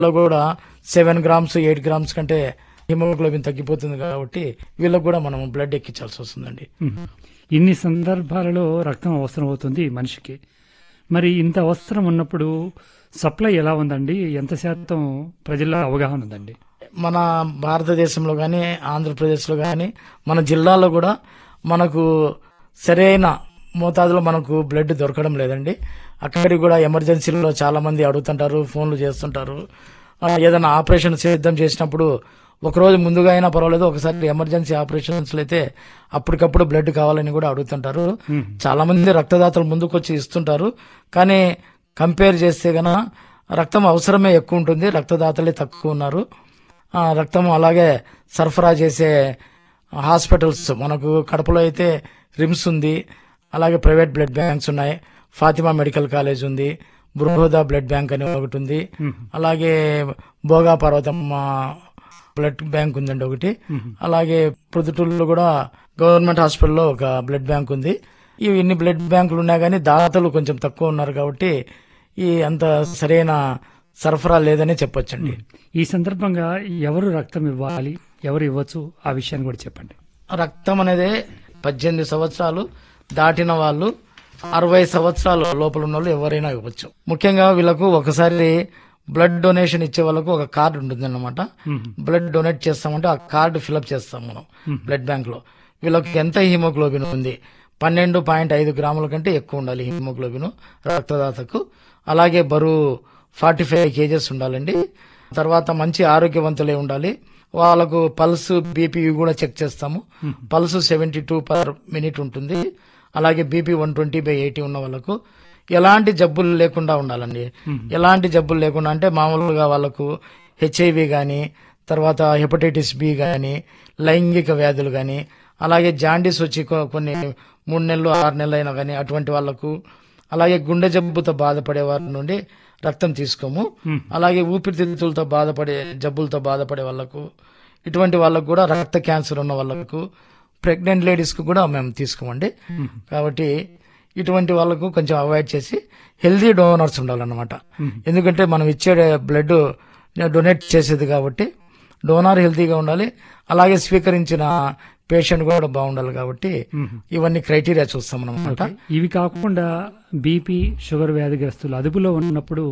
లో కూడా seven grams eight grams కంటే హిమోగ్లోబిన్ తగ్గిపోతుంది కాబట్టి వీళ్ళకి కూడా మనం బ్లడ్ ఎక్కించాల్సి వస్తుందండి మ్మ్. ఇన్ని సందర్భాలలో రక్తం అవసరం అవుతుంది మనిషికి మరి ఇంత అవసరం ఉన్నప్పుడు సప్లై ఎలా ఉందండి ఎంత శాతం ప్రజల్లో అవగాహన ఉందండి మన భారతదేశంలో కానీ ఆంధ్రప్రదేశ్లో కానీ మన జిల్లాలో కూడా మనకు సరైన మోతాదులో మనకు బ్లడ్ దొరకడం లేదండి అక్కడికి కూడా ఎమర్జెన్సీలో చాలా మంది అడుగుతుంటారు ఫోన్లు చేస్తుంటారు ఆ, ఏదైనా ఆపరేషన్ సిద్ధం చేసినప్పుడు ఒక రోజు ముందుగా అయినా పర్వాలేదు ఒకసారి ఎమర్జెన్సీ ఆపరేషన్స్ అయితే అప్పటికప్పుడు బ్లడ్ కావాలని కూడా అడుగుతుంటారు చాలా మంది రక్తదాతలు ముందుకు వచ్చి ఇస్తుంటారు కానీ కంపేర్ చేస్తే గన రక్తం అవసరమే ఎక్కువ ఉంటుంది రక్తదాతలే తక్కువ ఉన్నారు ఆ, రక్తం అలాగే సరఫరా చేసే హాస్పిటల్స్ మనకు కడపలో అయితే రిమ్స్ ఉంది అలాగే ప్రైవేట్ బ్లడ్ బ్యాంక్స్ ఉన్నాయి ఫాతిమా మెడికల్ కాలేజ్ ఉంది బృహోదా బ్లడ్ బ్యాంక్ అని ఒకటి ఉంది అలాగే భోగా పర్వతమ్మ బ్లడ్ బ్యాంక్ ఉందండి ఒకటి అలాగే ప్రొద్దుటూరులో కూడా గవర్నమెంట్ హాస్పిటల్లో ఒక బ్లడ్ బ్యాంక్ ఉంది ఇవి ఇన్ని బ్లడ్ బ్యాంకులు ఉన్నాయి కానీ దాతలు కొంచెం తక్కువ ఉన్నారు కాబట్టి ఈ అంత సరైన సరఫరా లేదని చెప్పొచ్చండి ఈ సందర్భంగా ఎవరు రక్తం ఇవ్వాలి ఎవరు ఇవ్వచ్చు ఆ విషయాన్ని కూడా చెప్పండి రక్తం అనేది పద్దెనిమిది సంవత్సరాలు దాటిన వాళ్ళు అరవై సంవత్సరాల లోపల ఉన్న వాళ్ళు ఎవరైనా ఇవ్వచ్చు ముఖ్యంగా వీళ్ళకు ఒకసారి బ్లడ్ డొనేషన్ ఇచ్చే వాళ్ళకు ఒక కార్డు ఉంటుంది అనమాట బ్లడ్ డొనేట్ చేస్తామంటే ఆ కార్డు ఫిలప్ చేస్తాం మనం బ్లడ్ బ్యాంక్ లో వీళ్ళకి ఎంత హిమోగ్లోబిన్ ఉంది పన్నెండు పాయింట్ ఐదు గ్రాముల కంటే ఎక్కువ ఉండాలి హిమోగ్లోబిన్ రక్తదాతకు అలాగే బరువు ఫార్టీ ఫైవ్ కేజెస్ ఉండాలండి తర్వాత మంచి ఆరోగ్యవంతులే ఉండాలి వాళ్ళకు పల్స్ బీపీ కూడా చెక్ చేస్తాము pulse seventy two per minute ఉంటుంది అలాగే BP one twenty by eighty ఉన్న వాళ్ళకు ఎలాంటి జబ్బులు లేకుండా ఉండాలండి ఎలాంటి జబ్బులు లేకుండా అంటే మామూలుగా వాళ్ళకు హెచ్ఐవి కానీ తర్వాత హెపటైటిస్ బి కానీ లైంగిక వ్యాధులు కానీ అలాగే జాండీస్ వచ్చి కొ- కొన్ని మూడు నెలలు ఆరు నెలలు అయినా కానీ అటువంటి వాళ్ళకు అలాగే గుండె జబ్బుతో బాధపడే వారి నుండి రక్తం తీసుకోము అలాగే ఊపిరితిత్తులతో బాధపడే జబ్బులతో బాధపడే వాళ్ళకు ఇటువంటి వాళ్ళకు కూడా రక్త క్యాన్సర్ ఉన్న వాళ్ళకు ప్రెగ్నెంట్ లేడీస్ కు కూడా మేము తీసుకోమండి కాబట్టి ఇటువంటి వాళ్ళకు కొంచెం అవాయిడ్ చేసి హెల్దీ డోనర్స్ ఉండాలన్నమాట ఎందుకంటే మనం ఇచ్చే బ్లడ్ డొనేట్ చేసేది కాబట్టి డోనార్ హెల్తీగా ఉండాలి అలాగే స్వీకరించిన పేషెంట్ కూడా బాగుండాలి కాబట్టి ఇవన్నీ క్రైటీరియా చూస్తాం అనమాట ఇవి కాకుండా బీపీ షుగర్ వ్యాధిగ్రస్తులు అదుపులో ఉన్నప్పుడు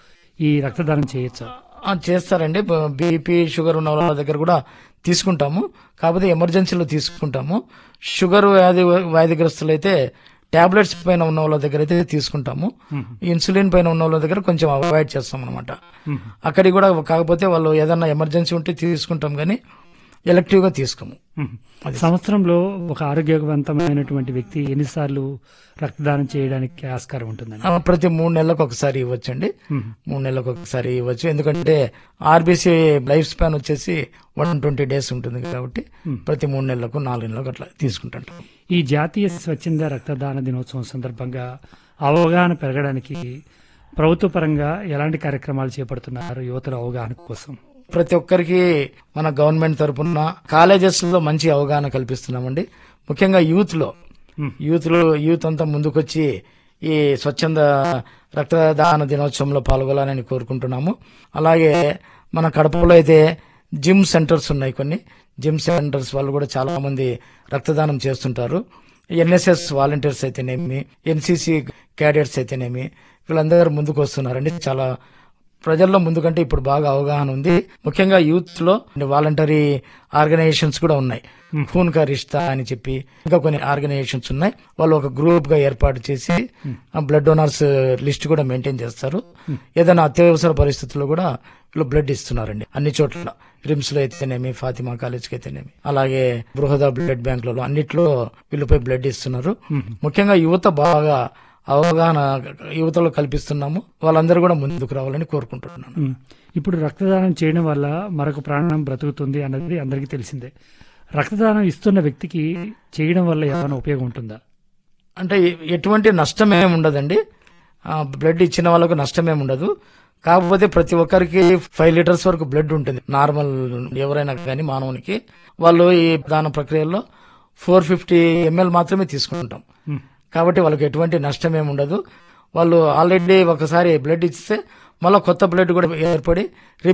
ఈ రక్తదానం చేయొచ్చా ఆ, చేస్తారండి బ- బీపీ షుగర్ ఉన్న వాళ్ళ దగ్గర కూడా తీసుకుంటాము కాకపోతే ఎమర్జెన్సీలో తీసుకుంటాము షుగర్ వ్యాధి వ్యాధిగ్రస్తులు అయితే టాబ్లెట్స్ పైన ఉన్న వాళ్ళ దగ్గర అయితే తీసుకుంటాము ఇన్సులిన్ పైన ఉన్న వాళ్ళ దగ్గర కొంచెం అవాయిడ్ చేస్తాం అనమాట అక్కడికి కూడా కాకపోతే వాళ్ళు ఏదన్నా ఎమర్జెన్సీ ఉంటే తీసుకుంటాం కానీ ఎలక్టివ్ గా తీసుకోము సంవత్సరంలో ఒక ఆరోగ్యవంతమైనటువంటి వ్యక్తి ఎన్నిసార్లు రక్తదానం చేయడానికి ఆస్కారం ఉంటుందండి ఆ, ప్రతి మూడు నెలలకు ఒకసారి ఇవ్వచ్చండి మూడు నెలలకు ఒకసారి ఇవ్వచ్చు ఎందుకంటే ఆర్బీసీ లైఫ్ స్పాన్ వచ్చేసి వన్ ట్వంటీ డేస్ ఉంటుంది కాబట్టి ప్రతి మూడు నెలలకు నాలుగు నెలలకు అట్లా తీసుకుంటుంటాం ఈ జాతీయ స్వచ్ఛంద రక్తదాన దినోత్సవం సందర్భంగా అవగాహన పెరగడానికి ప్రభుత్వ పరంగా ఎలాంటి కార్యక్రమాలు చేపడుతున్నారు యువతల అవగాహన కోసం ప్రతి ఒక్కరికి మన గవర్నమెంట్ తరపున కాలేజెస్ లో మంచి అవగాహన కల్పిస్తున్నామండి ముఖ్యంగా యూత్ లో యూత్ లో యూత్ అంతా ముందుకొచ్చి ఈ స్వచ్ఛంద రక్తదాన దినోత్సవంలో పాల్గొనాలని కోరుకుంటున్నాము అలాగే మన కడపలో అయితే జిమ్ సెంటర్స్ ఉన్నాయి కొన్ని జిమ్ సెంటర్స్ వాళ్ళు కూడా చాలా మంది రక్తదానం చేస్తుంటారు ఎన్ఎస్ఎస్ వాలంటీర్స్ అయితేనేమి ఎన్సీసీ క్యాడెట్స్ అయితేనేమి వీళ్ళందరూ ముందుకు వస్తున్నారండి చాలా ప్రజల్లో ముందు కంటే ఇప్పుడు బాగా అవగాహన ఉంది ముఖ్యంగా యూత్ లో వాలంటరీ ఆర్గనైజేషన్స్ కూడా ఉన్నాయి ఖూన్ కా రిష్తా అని చెప్పి ఇంకా కొన్ని ఆర్గనైజేషన్స్ ఉన్నాయి వాళ్ళు ఒక గ్రూప్ గా ఏర్పాటు చేసి బ్లడ్ డోనర్స్ లిస్ట్ కూడా మెయింటైన్ చేస్తారు ఏదైనా అత్యవసర పరిస్థితుల్లో కూడా వీళ్ళు బ్లడ్ ఇస్తున్నారండి అన్ని చోట్ల రిమ్స్ లో అయితేనేమి ఫాతిమా కాలేజ్ కి అయితేనేమి అలాగే బృహద బ్లడ్ బ్యాంకులలో అన్నిట్లో వీళ్ళపై బ్లడ్ ఇస్తున్నారు ముఖ్యంగా యువత బాగా అవగాహన యువతలో కల్పిస్తున్నాము వాళ్ళందరూ కూడా ముందుకు రావాలని కోరుకుంటున్నాను ఉమ్. ఇప్పుడు రక్తదానం చేయడం వల్ల మరొక ప్రాణం బ్రతుకుతుంది అన్నది అందరికీ తెలిసిందే రక్తదానం ఇస్తున్న వ్యక్తికి చేయడం వల్ల ఏమైనా ఉపయోగం ఉంటుందా అంటే ఎ- ఎటువంటి నష్టం ఏమి ఉండదండి ఆ, బ్లడ్ ఇచ్చిన వాళ్ళకు నష్టం ఏమి ఉండదు కాకపోతే ప్రతి ఒక్కరికి ఫైవ్ లీటర్స్ వరకు బ్లడ్ ఉంటుంది నార్మల్ ఎవరైనా కానీ మానవునికి వాళ్ళు ఈ దాన ప్రక్రియలో ఫోర్ ఫిఫ్టీ ఎంఎల్ మాత్రమే తీసుకుంటాం కాబట్టి వాళ్ళకి ఎటువంటి నష్టం ఏమి ఉండదు వాళ్ళు ఆల్రెడీ ఒకసారి బ్లడ్ ఇస్తే మళ్ళీ కొత్త బ్లడ్ కూడా ఏర్పడి